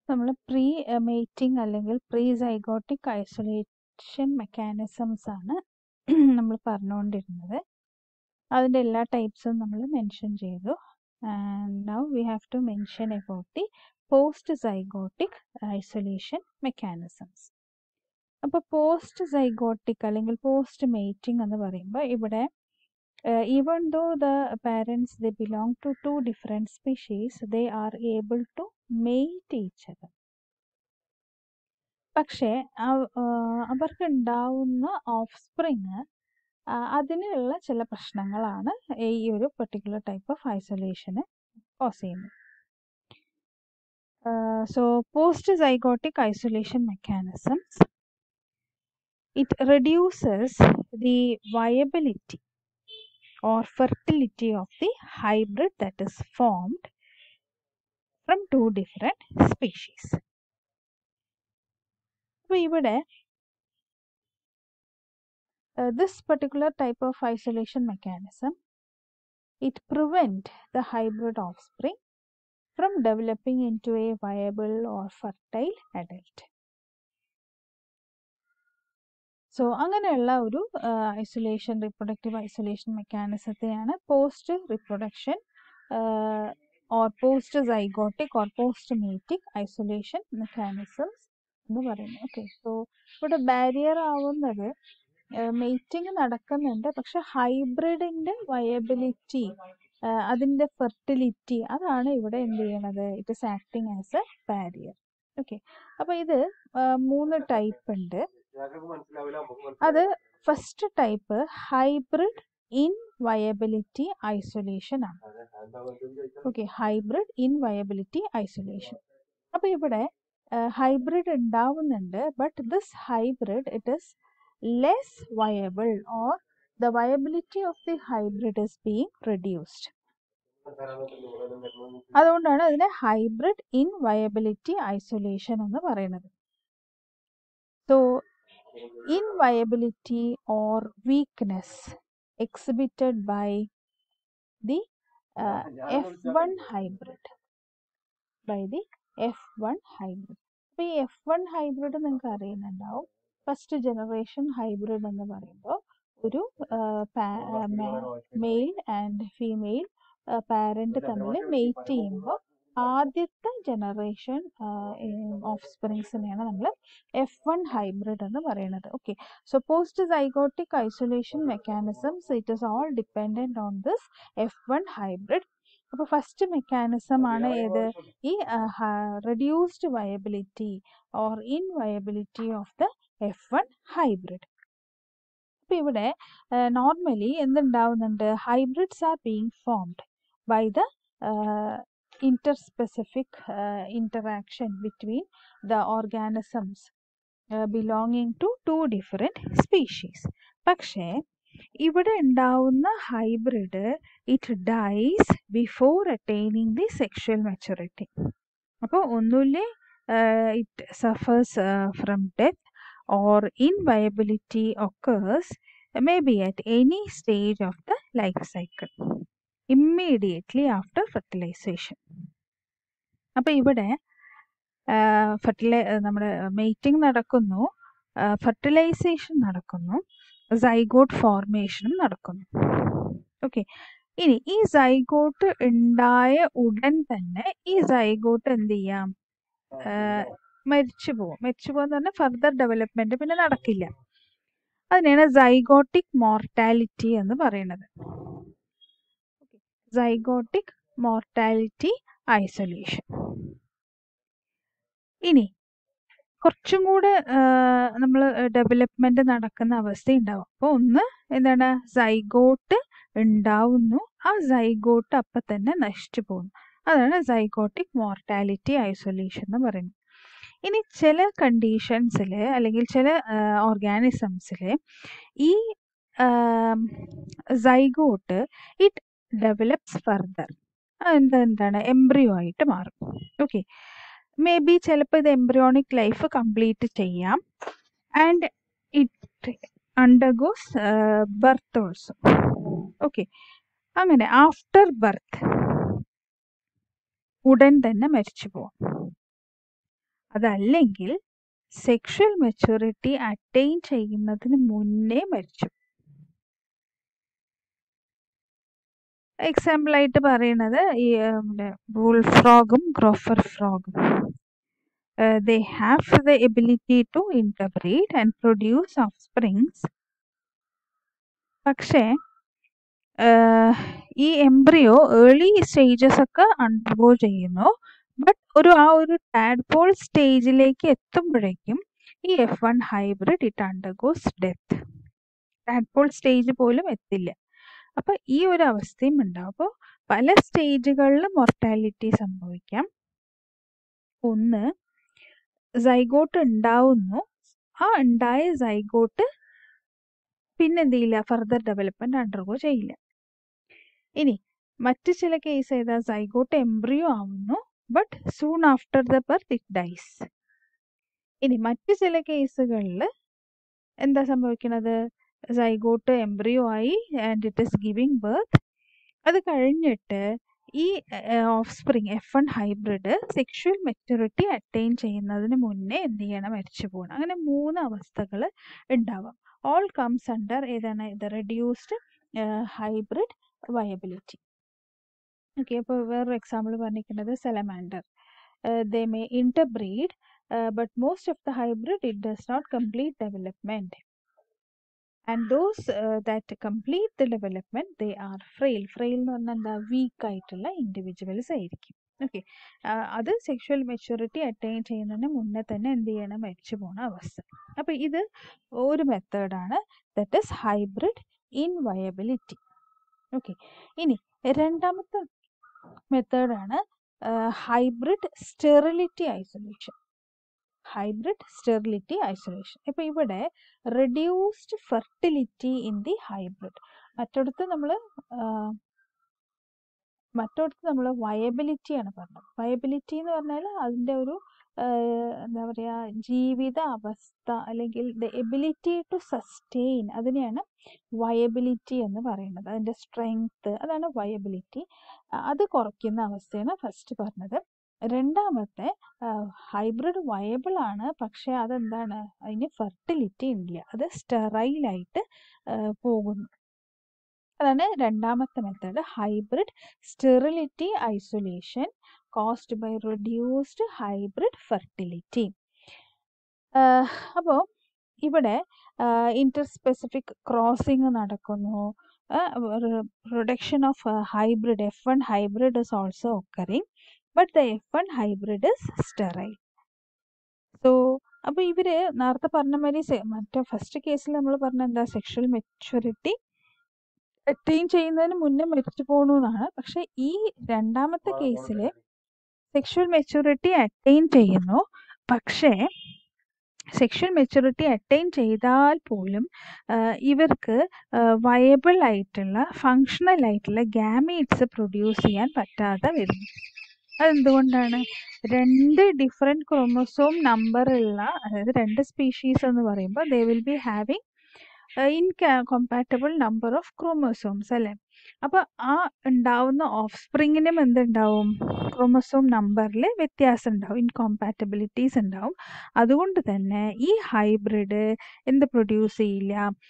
നമ്മൾ pre mating അല്ലെങ്കിൽ pre zygotic isolation mechanisms ആണ് നമ്മൾ പറഞ്ഞുകൊണ്ടിരുന്നത് അതിൻ്റെ എല്ലാ ടൈപ്സും നമ്മൾ മെൻഷൻ ചെയ്തു and now we have to mention about the post zygotic isolation mechanisms അപ്പോൾ പോസ്റ്റ് സൈഗോട്ടിക് അല്ലെങ്കിൽ പോസ്റ്റ് മേറ്റിംഗ് എന്ന് പറയുമ്പോൾ ഇവിടെ even though the parents they belong to two different species they are able to mate each other പക്ഷേ അവർക്ക് ഉണ്ടാവുന്ന of spring അതിനുള്ള ചില പ്രശ്നങ്ങളാണ് ഈ ഒരു പെർട്ടിക്കുലർ ടൈപ്പ് ഓഫ് ഐസൊലേഷന് കോസ് ചെയ്യുന്നത് so post zygotic isolation mechanisms it reduces the viability or fertility of the hybrid that is formed from two different species. അപ്പോൾ ഇവിടെ uh, this particular type of isolation mechanism it prevent the hybrid offspring from developing into a viable or fertile adult. So അങ്ങനെയുള്ള ഒരു isolation reproductive isolation മെക്കാനിസത്തെയാണ് post reproduction or post zygotic or post mating isolation mechanisms എന്ന് പറയുന്നത് okay so ഇവിടെ barrier ആവുന്നത് mating നടക്കുന്നുണ്ട് പക്ഷെ ഹൈബ്രിഡിന്റെ viability അതിന്റെ ഫെർട്ടിലിറ്റി അതാണ് ഇവിടെ എന്ത് ചെയ്യണത് it is acting as a barrier okay അപ്പൊ ഇത് മൂന്ന് ടൈപ്പ് ഉണ്ട് അത് first type hybrid inviability isolation ആണ് okay hybrid inviability isolation അപ്പൊ ഇവിടെ ഹൈബ്രിഡ് ഉണ്ടാവുന്നുണ്ട് but this hybrid it is less viable or the viability of the hybrid is being reduced അതുകൊണ്ടാണ് അതിനെ ഹൈബ്രിഡ് ഇൻ വയബിലിറ്റി ഐസൊലേഷൻ എന്ന് പറയുന്നത് so inviability or weakness exhibited by the uh, F1 hybrid by the F1 hybrid അപ്പോൾ ഈ F one hybrid നിങ്ങൾക്ക് അറിയുന്നുണ്ടാവും first generation hybrid എന്ന് പറയുമ്പോൾ ഒരു മെയിൽ ആൻഡ് ഫീമെയിൽ പാരന്റ് തമ്മിൽ മെയ്റ്റ് ചെയ്യുമ്പോൾ ആദ്യത്തെ ജനറേഷൻ ഓഫ് സ്പ്രിങ്സിനെയാണ് നമ്മൾ എഫ് വൺ ഹൈബ്രിഡ് എന്ന് പറയുന്നത് okay so post zygotic isolation mechanisms it is all dependent on this F one hybrid അപ്പോൾ ഫസ്റ്റ് മെക്കാനിസം ആണ് ഏത് ഈ reduced viability or inviability of the F one hybrid അപ്പോൾ ഇവിടെ normally എന്തുണ്ടാവുന്നുണ്ട് hybrids are being formed by the interspecific uh, interaction between the organisms uh, belonging to two different species പക്ഷേ ഇവിടെ ഉണ്ടാവുന്ന hybrid it dies before attaining the sexual maturity അപ്പോൾ ഒന്നുമില്ലേ it suffers from death or inviability occurs may be at any stage of the life cycle immediately after fertilisation അപ്പോൾ ഇവിടെ ഫെർട്ടിലൈ നമ്മുടെ mating നടക്കുന്നു fertilisation നടക്കുന്നു സൈഗോട്ട് ഫോർമേഷനും നടക്കുന്നു ഓക്കെ ഇനി ഈ സൈഗോട്ട് ഉണ്ടായ ഉടൻ തന്നെ ഈ സൈഗോട്ട് എന്ത് ചെയ്യാം മരിച്ചു പോകും മരിച്ചു പോകുന്ന പറഞ്ഞാൽ ഫർദർ ഡെവലപ്മെന്റ് പിന്നെ നടക്കില്ല അതിനെയാണ് സൈഗോട്ടിക് മോർട്ടാലിറ്റി എന്ന് പറയുന്നത് സൈഗോട്ടിക് മോർട്ടാലിറ്റി ഐസൊലേഷൻ ഇനി കുറച്ചും കൂടെ നമ്മൾ ഡെവലപ്മെന്റ് നടക്കുന്ന അവസ്ഥ ഉണ്ടാവും അപ്പോൾ ഒന്ന് എന്താണ് സൈഗോട്ട് ഉണ്ടാവുന്നു ആ സൈഗോട്ട് അപ്പം തന്നെ നശിച്ചു പോകുന്നു അതാണ് സൈഗോട്ടിക് മോർട്ടാലിറ്റി ഐസൊലേഷൻ എന്ന് പറയുന്നത് ഇനി ചില കണ്ടീഷൻസിൽ അല്ലെങ്കിൽ ചില ഓർഗാനിസംസിൽ ഈ സൈഗോട്ട് ഇറ്റ് ഡെവലപ്സ് ഫർദർ അതെന്താ എന്താണ് എംബ്രിയോ ആയിട്ട് മാറും ഓക്കെ മേ ബി ചിലപ്പോൾ ഇത് എംബ്രിയോണിക് ലൈഫ് കംപ്ലീറ്റ് ചെയ്യാം and it undergoes birth also okay അങ്ങനെ ആഫ്റ്റർ ബർത്ത് ഉടൻ തന്നെ മരിച്ചു പോവാം അതല്ലെങ്കിൽ സെക്ഷൽ മെച്യൂരിറ്റി അറ്റൈൻ ചെയ്യുന്നതിന് മുന്നേ മരിച്ചു എക്സാമ്പിൾ ആയിട്ട് പറയുന്നത് ഈ ബുൾ ഫ്രോഗും ഗ്രോഫർ ഫ്രോഗും they have the ability to interbreed and produce offsprings പക്ഷേ ഈ എംബ്രിയോ ഏർലി സ്റ്റേജസ് ഒക്കെ അണ്ടർഗോ ചെയ്യുന്നു ബട്ട് ഒരു ആ ഒരു ടാഡ്പോൾ സ്റ്റേജിലേക്ക് എത്തുമ്പോഴേക്കും ഈ F one hybrid it undergoes death tadpole stage പോലും എത്തില്ല അപ്പൊ ഈ ഒരു അവസ്ഥയും ഉണ്ടാവും അപ്പോൾ പല സ്റ്റേജുകളിൽ മൊർട്ടാലിറ്റി സംഭവിക്കാം ഒന്ന് സൈഗോട്ട് ഉണ്ടാവുന്നു ആ ഉണ്ടായ സൈഗോട്ട് പിന്നെ എന്ത് ചെയ്യില്ല ഫർദർ ഡെവലപ്മെന്റ് അണ്ടർഗോ ചെയ്യില്ല ഇനി മറ്റു ചില കേസ് ഏതാ സൈഗോട്ട് എംബ്രിയോ ആവുന്നു but soon after the birth it dies ഇനി മറ്റു ചില കേസുകളിൽ എന്താ സംഭവിക്കുന്നത് സൈഗോട്ട് എംബ്രിയോ ആയി and it is giving birth അത് കഴിഞ്ഞിട്ട് ഈ offspring F one hybrid sexual maturity attain ചെയ്യുന്നതിന് മുന്നേ എന്ത് ചെയ്യണം മരിച്ചു പോകണം അങ്ങനെ മൂന്ന് അവസ്ഥകൾ ഉണ്ടാവാം ഓൾ കംസ് അണ്ടർ ഏതാണ് ഇത് റെഡ്യൂസ്ഡ് ഹൈബ്രിഡ് വയബിലിറ്റി ഓക്കെ അപ്പോൾ വേറൊരു എക്സാമ്പിൾ പറഞ്ഞിരിക്കുന്നത് salamander they may interbreed but most of the hybrid it does not complete development and those that complete the development they are frail frail എന്ന് പറഞ്ഞാൽ എന്താ week ആയിട്ടുള്ള individuals ആയിരിക്കും okay അത് sexual maturity attain ചെയ്യുന്നതിന് മുന്നേ തന്നെ എന്ത് ചെയ്യണം മരിച്ചു പോണ അവസ്ഥ അപ്പൊ ഇത് ഒരു മെത്തേഡാണ് that is hybrid inviability okay ഇനി രണ്ടാമത്തെ മെത്തേഡാണ് hybrid sterility isolation hybrid sterility isolation ഇപ്പൊ ഇവിടെ reduced fertility in the hybrid മറ്റടുത്ത് നമ്മൾ മറ്റടുത്ത് നമ്മൾ വയബിലിറ്റിയാണ് പറഞ്ഞത് വയബിലിറ്റി എന്ന് പറഞ്ഞാൽ അതിൻ്റെ ഒരു എന്താ പറയുക ജീവിത അവസ്ഥ അല്ലെങ്കിൽ ദ എബിലിറ്റി ടു സസ്റ്റെയിൻ അതിനെയാണ് വയബിലിറ്റി എന്ന് പറയുന്നത് അതിൻ്റെ സ്ട്രെങ്ത് അതാണ് വയബിലിറ്റി അത് കുറയ്ക്കുന്ന അവസ്ഥയാണ് ഫസ്റ്റ് പറഞ്ഞത് രണ്ടാമത്തെ ഹൈബ്രിഡ് വയബിൾ ആണ് പക്ഷെ അതെന്താണ് അതിന് ഫെർട്ടിലിറ്റി ഇല്ല അത് സ്റ്റെറൈലായിട്ട് പോകുന്നു അതാണ് രണ്ടാമത്തെ method hybrid sterility isolation caused by reduced hybrid fertility അപ്പോൾ ഇവിടെ ഇന്റർ സ്പെസിഫിക് ക്രോസിംഗ് നടക്കുന്നു production of hybrid F one hybrid is also occurring but the F one hybrid is sterile so അപ്പോൾ ഇവര് നേരത്തെ പറഞ്ഞ മാതിരി മറ്റേ ഫസ്റ്റ് കേസിൽ നമ്മൾ പറഞ്ഞ എന്താ സെക്ഷൽ മെച്യൂരിറ്റി അറ്റൈൻ ചെയ്യുന്നതിന് മുന്നേ മരിച്ചു പോകണു എന്നാണ് പക്ഷെ ഈ രണ്ടാമത്തെ കേസിൽ സെക്ഷൽ മെച്യൂരിറ്റി അറ്റൈൻ ചെയ്യുന്നു പക്ഷേ സെക്ഷൽ മെച്യൂരിറ്റി അറ്റൈൻ ചെയ്താൽ പോലും ഇവർക്ക് വയബിൾ ആയിട്ടുള്ള ഫങ്ഷണൽ ആയിട്ടുള്ള ഗാമീറ്റ്സ് പ്രൊഡ്യൂസ് ചെയ്യാൻ പറ്റാതെ വരുന്നു അതെന്തുകൊണ്ടാണ് രണ്ട് ഡിഫറെൻറ്റ് ക്രോമസോം നമ്പറുള്ള അതായത് രണ്ട് സ്പീഷീസ് എന്ന് പറയുമ്പോൾ they will be having incompatible number of chromosomes അല്ലേ അപ്പോൾ ആ ഉണ്ടാവുന്ന ഓഫ് സ്പ്രിങ്ങിനും എന്തുണ്ടാവും ക്രോമസോം നമ്പറിൽ വ്യത്യാസം ഉണ്ടാവും ഇൻകോമ്പാറ്റബിലിറ്റീസ് ഉണ്ടാവും അതുകൊണ്ട് തന്നെ ഈ ഹൈബ്രിഡ് എന്ത് പ്രൊഡ്യൂസ് ചെയ്യില്ല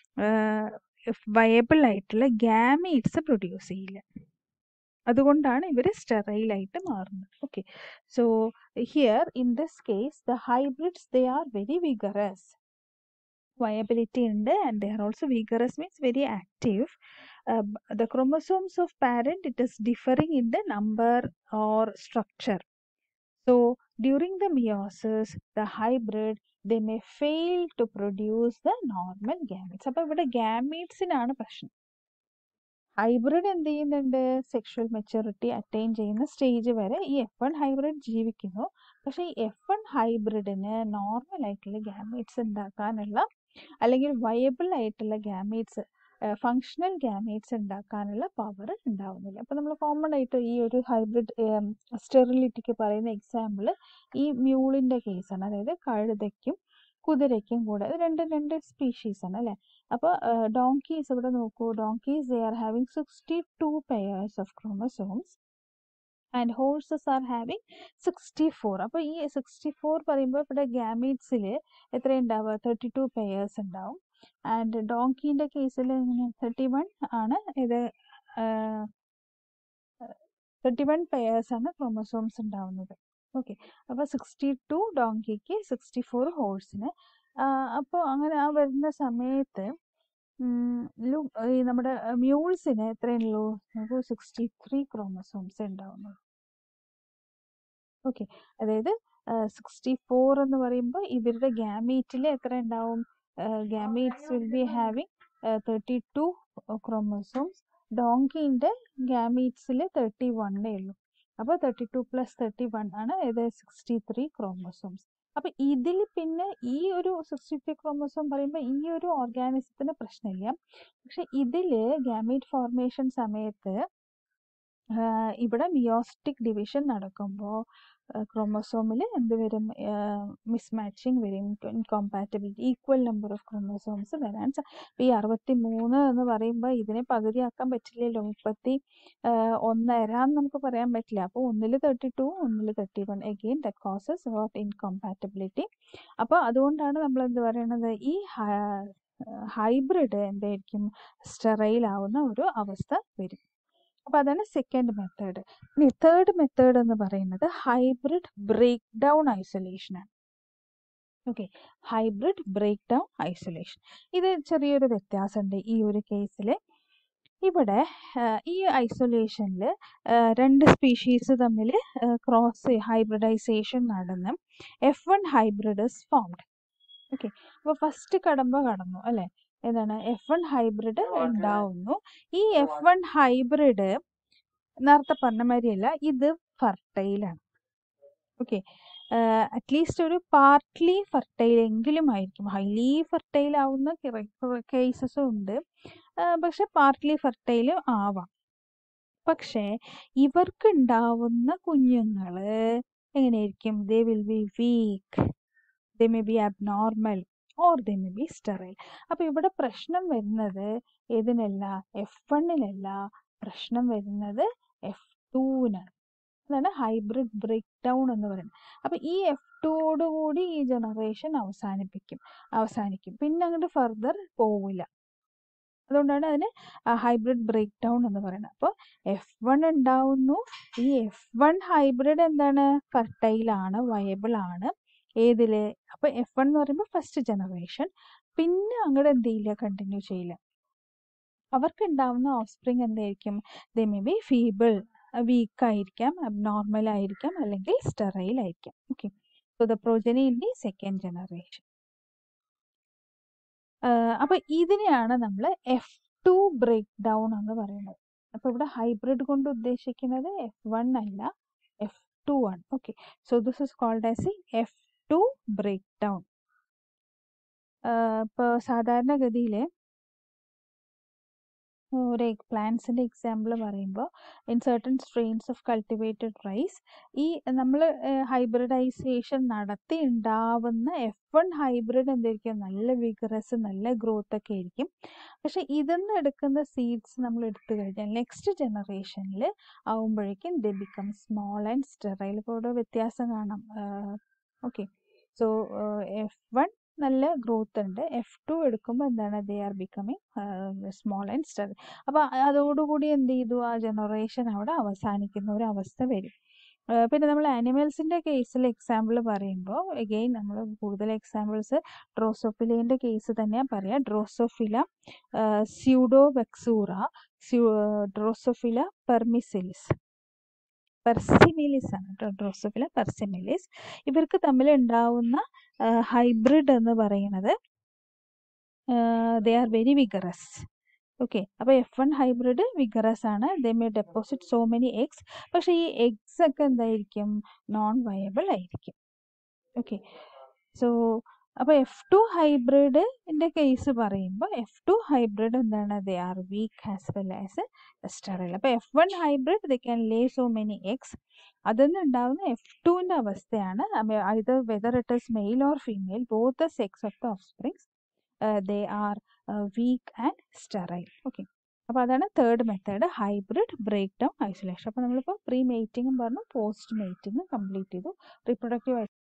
വയബിൾ ആയിട്ടുള്ള ഗാമീറ്റ്സ് പ്രൊഡ്യൂസ് ചെയ്യില്ല അതുകൊണ്ടാണ് ഇവർ സ്റ്റെറൈലായിട്ട് മാറുന്നത് okay so here in this case the hybrids they are very vigorous viability ഉണ്ട് and they are also vigorous means very active uh, the chromosomes of parent it is differing in the number or structure so during the meiosis the hybrid they may fail to produce the normal gametes അപ്പോൾ ഇവിടെ ഗാമീറ്റ്സിനാണ് പ്രശ്നം hybrid എന്ത് ചെയ്യുന്നുണ്ട് sexual maturity attain ചെയ്യുന്ന stage വരെ ഈ F one hybrid ജീവിക്കുന്നു പക്ഷേ ഈ എഫ് വൺ ഹൈബ്രിഡിന് നോർമൽ ആയിട്ടുള്ള ഗാമീറ്റ്സ് ഉണ്ടാക്കാനുള്ള അല്ലെങ്കിൽ വയബിൾ ആയിട്ടുള്ള ഗാമീറ്റ്സ് ഫങ്ഷണൽ ഗാമീറ്റ്സ് ഉണ്ടാക്കാനുള്ള പവർ ഉണ്ടാവുന്നില്ല അപ്പോൾ നമ്മൾ കോമൺ ആയിട്ട് ഈ ഒരു ഹൈബ്രിഡ് സ്റ്റെറിലിറ്റിക്ക് പറയുന്ന എക്സാമ്പിൾ ഈ മ്യൂളിൻ്റെ കേസാണ് അതായത് കഴുതയ്ക്കും കുതിരയ്ക്കും കൂടെ അത് രണ്ട് രണ്ട് സ്പീഷീസ് ആണ് അല്ലേ അപ്പോൾ ഡോങ്കീസ് ഇവിടെ നോക്കൂ donkeys they are having sixty two pairs of chromosomes and horses are having sixty four അപ്പോൾ ഈ സിക്സ്റ്റി ഫോർ പറയുമ്പോൾ ഇവിടെ ഗ്യാമീറ്റ്സിൽ എത്ര ഉണ്ടാവുക തേർട്ടി ടു പെയേഴ്സ് ഉണ്ടാവും ആൻഡ് ഡോങ്കീൻ്റെ കേസിൽ തേർട്ടി വൺ ആണ് ഇത് തേർട്ടി വൺ പെയേഴ്സ് ആണ് ക്രോമസോംസ് ഉണ്ടാവുന്നത് ഓക്കെ അപ്പോൾ സിക്സ്റ്റി ടു ഡോങ്കിക്ക് സിക്സ്റ്റി ഫോർ ഹോഴ്സിന് അപ്പോൾ അങ്ങനെ ആ വരുന്ന സമയത്ത് ഈ നമ്മുടെ മ്യൂൾസിന് എത്രയുള്ളൂ നമുക്ക് സിക്സ്റ്റി ത്രീ ക്രോമസോംസ് ഉണ്ടാവുന്നുള്ളൂ ഓക്കെ അതായത് സിക്സ്റ്റി ഫോർ എന്ന് പറയുമ്പോൾ ഇവരുടെ ഗ്യാമീറ്റിൽ എത്ര ഉണ്ടാവും gametes will be having thirty two chromosomes ഡോങ്കിൻ്റെ ഗ്യാമീറ്റ്സിൽ തേർട്ടി വണ്ണേ ഉള്ളൂ അപ്പോൾ thirty two plus thirty one ആണ് ഇത് സിക്സ്റ്റി ത്രീ ക്രോമസോംസ് അപ്പം ഇതിൽ പിന്നെ ഈ ഒരു സിക്സ്റ്റി ത്രീ ക്രോമസോം പറയുമ്പോൾ ഈ ഒരു ഓർഗാനിസത്തിന് പ്രശ്നമില്ല പക്ഷെ ഇതിൽ ഗ്യാമീറ്റ് ഫോർമേഷൻ സമയത്ത് ഇവിടെ മിയോസ്റ്റിക് ഡിവിഷൻ നടക്കുമ്പോൾ ക്രോമസോമിൽ എന്ത് വരും മിസ്മാച്ചിങ് വരും incompatibility equal number of chromosomes വരാൻ ഈ അറുപത്തി മൂന്ന് എന്ന് പറയുമ്പോൾ ഇതിനെ പകുതിയാക്കാൻ പറ്റില്ലല്ലോ മുപ്പത്തി ഒന്നരാന്ന് നമുക്ക് പറയാൻ പറ്റില്ല അപ്പോൾ ഒന്നിൽ തേർട്ടി ടു ഒന്നിൽ thirty one again that causes of incompatibility അപ്പോൾ അതുകൊണ്ടാണ് നമ്മൾ എന്ത് പറയുന്നത് ഈ ഹൈബ്രിഡ് എന്തായിരിക്കും സ്റ്റെറൈൽ ആവുന്ന ഒരു അവസ്ഥ വരും അപ്പോൾ അതാണ് സെക്കൻഡ് മെത്തേഡ് ഇനി തേർഡ് മെത്തേഡ് എന്ന് പറയുന്നത് ഹൈബ്രിഡ് ബ്രേക്ക് ഡൗൺ ഐസൊലേഷൻ ആണ് okay hybrid break down isolation ഇത് ചെറിയൊരു വ്യത്യാസമുണ്ട് ഈ ഒരു കേസിൽ ഇവിടെ ഈ ഐസൊലേഷനിൽ രണ്ട് സ്പീഷീസ് തമ്മിൽ ക്രോസ് ഹൈബ്രിഡൈസേഷൻ നടന്ന് F one hybrid is formed okay അപ്പോൾ ഫസ്റ്റ് കടമ്പ കടന്നു അല്ലേ എന്താണ് എഫ് വൺ ഹൈബ്രിഡ് ഉണ്ടാവുന്നു ഈ എഫ് വൺ ഹൈബ്രിഡ് നേരത്തെ പറഞ്ഞ മാതിരിയല്ല ഇത് ഫർട്ടൈലാണ് ഓക്കെ അറ്റ്ലീസ്റ്റ് ഒരു പാർട്ട്ലി ഫർട്ടൈൽ എങ്കിലും ആയിരിക്കും ഹൈലി ഫർട്ടൈൽ ആവുന്ന കേസസും ഉണ്ട് പക്ഷെ പാർട്ട്ലി ഫർട്ടൈലും ആവാം പക്ഷേ ഇവർക്ക് ഉണ്ടാവുന്ന കുഞ്ഞുങ്ങൾ എങ്ങനെയായിരിക്കും they will be weak they may be abnormal or they may be sterile അപ്പോൾ ഇവിടെ പ്രശ്നം വരുന്നത് ഏതിനല്ല എഫ് വണ്ണിലല്ല പ്രശ്നം വരുന്നത് എഫ് ടുവിനാണ് അതാണ് ഹൈബ്രിഡ് ബ്രേക്ക് ഡൗൺ എന്ന് പറയുന്നത് അപ്പോൾ ഈ എഫ് ടുവോടുകൂടി ഈ ജനറേഷൻ അവസാനിപ്പിക്കും അവസാനിക്കും പിന്നെ അങ്ങോട്ട് ഫർദർ പോവില്ല അതുകൊണ്ടാണ് അതിന് ഹൈബ്രിഡ് ബ്രേക്ക് ഡൗൺ എന്ന് പറയുന്നത് അപ്പോൾ എഫ് വൺ ഉണ്ടാവുന്നു ഈ എഫ് വൺ ഹൈബ്രിഡ് എന്താണ് ഫർട്ടൈൽ ആണ് വയബിൾ ആണ് ഏതില് അപ്പോൾ എഫ് വൺ എന്ന് പറയുമ്പോൾ ഫസ്റ്റ് ജനറേഷൻ പിന്നെ അങ്ങോട്ട് എന്ത് ചെയ്യില്ല കണ്ടിന്യൂ ചെയ്യില്ല അവർക്ക് ഉണ്ടാവുന്ന ഓഫ് സ്പ്രിങ് എന്തായിരിക്കും they may be feeble weak ആയിരിക്കാം അബ്നോർമൽ ആയിരിക്കാം അല്ലെങ്കിൽ സ്റ്റെറൈൽ ആയിരിക്കാം okay so the progeny in the second generation അപ്പോൾ ഇതിനെയാണ് നമ്മൾ എഫ് ടു ബ്രേക്ക് ഡൗൺ എന്ന് പറയുന്നത് അപ്പോൾ ഇവിടെ ഹൈബ്രിഡ് കൊണ്ട് ഉദ്ദേശിക്കുന്നത് എഫ് വൺ അല്ല എഫ് ടു ആണ് okay so this is called as ഇ എഫ് ടു ബ്രേക്ക് ഡൗൺ ഇപ്പോൾ സാധാരണഗതിയിൽ ഒരു എഗ് പ്ലാന്റ്സിൻ്റെ എക്സാമ്പിൾ പറയുമ്പോൾ in certain strains of cultivated rice ഈ നമ്മൾ ഹൈബ്രിഡൈസേഷൻ നടത്തി ഉണ്ടാവുന്ന എഫ് വൺ ഹൈബ്രിഡ് എന്തായിരിക്കും നല്ല വിഗ്രസ് നല്ല ഗ്രോത്ത് ഒക്കെ ആയിരിക്കും പക്ഷെ ഇതിന്ന് എടുക്കുന്ന സീഡ്സ് നമ്മൾ എടുത്തു കഴിഞ്ഞാൽ നെക്സ്റ്റ് ജനറേഷനിൽ ആവുമ്പോഴേക്കും they become small and sterile ഇപ്പോൾ ഇവിടെ വ്യത്യാസം കാണാം ഓക്കെ സോ എഫ് വൺ നല്ല ഗ്രോത്ത് ഉണ്ട് എഫ് ടു എടുക്കുമ്പോൾ എന്താണ് they are becoming small and sterile അപ്പോൾ അതോടുകൂടി എന്ത് ചെയ്തു ആ ജനറേഷൻ അവിടെ അവസാനിക്കുന്ന ഒരു അവസ്ഥ വരും പിന്നെ നമ്മൾ ആനിമൽസിൻ്റെ കേസിൽ എക്സാമ്പിൾ പറയുമ്പോൾ എഗെയിൻ നമ്മൾ കൂടുതൽ എക്സാമ്പിൾസ് ഡ്രോസോഫിലേൻ്റെ കേസ് തന്നെയാണ് പറയാം ഡ്രോസോഫില സ്യൂഡോ വെക്സൂറ ഡ്രോസോഫില പെർമിസിലിസ് പെർസിമിലിസ് ആണ് കേട്ടോ ഡ്രോസോഫില പെർസിമിലിസ് ഇവർക്ക് തമ്മിൽ ഉണ്ടാവുന്ന ഹൈബ്രിഡ് എന്ന് പറയുന്നത് they are very vigorous okay അപ്പോൾ എഫ് വൺ ഹൈബ്രിഡ് വിഗറസ് ആണ് they may deposit so many eggs പക്ഷേ ഈ എഗ്സ് ഒക്കെ എന്തായിരിക്കും നോൺ വയബിൾ ആയിരിക്കും ഓക്കെ സോ അപ്പോൾ എഫ് ടു ഹൈബ്രിഡിൻ്റെ കേസ് പറയുമ്പോൾ എഫ് ടു ഹൈബ്രിഡ് എന്താണ് they are weak as well as sterile അപ്പോൾ F one hybrid they can lay so many eggs അതിൽ ഉണ്ടാകുന്ന എഫ് ടുവിൻ്റെ അവസ്ഥയാണ് ഇത് whether it is male or female both the sex of the offsprings they are weak and sterile okay അപ്പോൾ അതാണ് third method hybrid break down isolation അപ്പോൾ നമ്മളിപ്പോൾ pre മേറ്റിങ്ങും പറഞ്ഞു പോസ്റ്റ് മേറ്റിങ്ങും കംപ്ലീറ്റ് ചെയ്തു റീപ്രൊഡക്റ്റീവ്